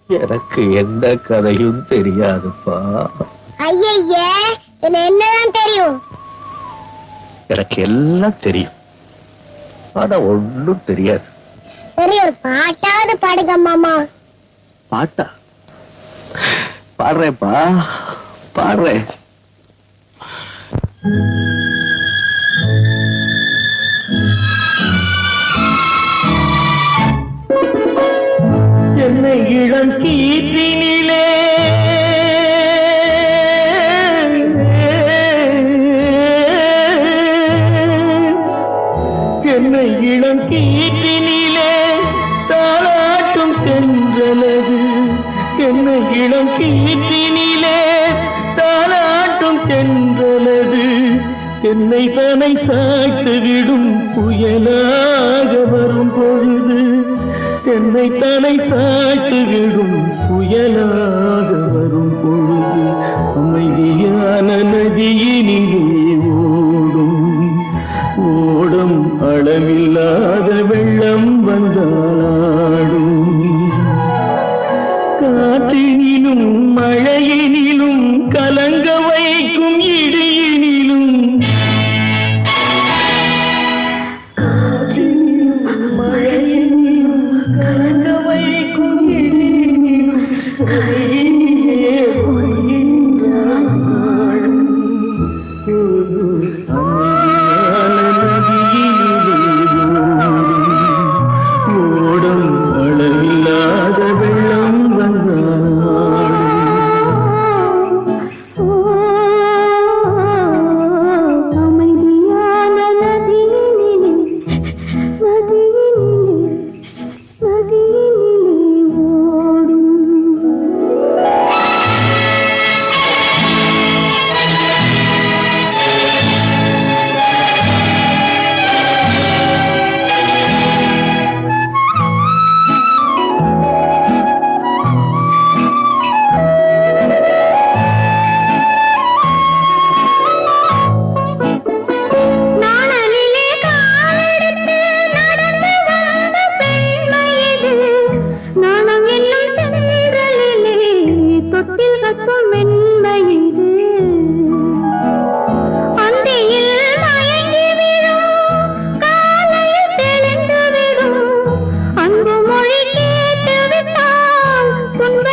எனக்கு எந்த கதையும் தெரியாதுப்பா ஐயையே என்ன என்னதான் தெரியும் எனக்கு எல்லாம் தெரியும் ஆனா ஒண்ணும் தெரியாது சரி ஒரு பாட்டாவது பாடுங்க மாமா பாட்டா பாடுறேன்ப்பா பாடுறேன் என்னை இளம் கீற்றினிலே என்னை இளம் கீற்றினிலே தாளாட்டும் தென்றலது என்னை இளம் கீற்றினிலே தாளாட்டும் தென்றலது என்னை தனை சாய்த்து விடும் புயலாக வரும் பொழுது என்னை தனை சாய்த்து விடும் புயலாக வரும் பொழுது அமைதியான நதியினிலே ஓடும் ஓடும் அளவில்லாத வெள்ளம் வந்தாடும் காற்றினிலும் மழையினிலும் கலங்க வைக்கும் இடியினிலும் காற்றினிலும் மழையினிலும் கலங்க வைக்கும் இடியினிலும் ஒளியினிலே ஒளியின்றான் நாடும். அமைதியான நதியினிலே ஓடும் ஓடும் அளவில்லாத வெள்ளம் வந்தாடும் அமைதியான நதியினிலே நதியினிலே நதியினிலே ஓடும் நாணலிலே காலெடுத்து நடந்து வந்த பெண்மை இது. நாணம் என்னும் தென்றலிலே தொட்டில் கட்டும் மென்மை இது. அந்தியில் மயங்கி விழும், காலையில் தெளிந்து விடும். அன்பு மொழி கேட்டு விட்டால் துன்ப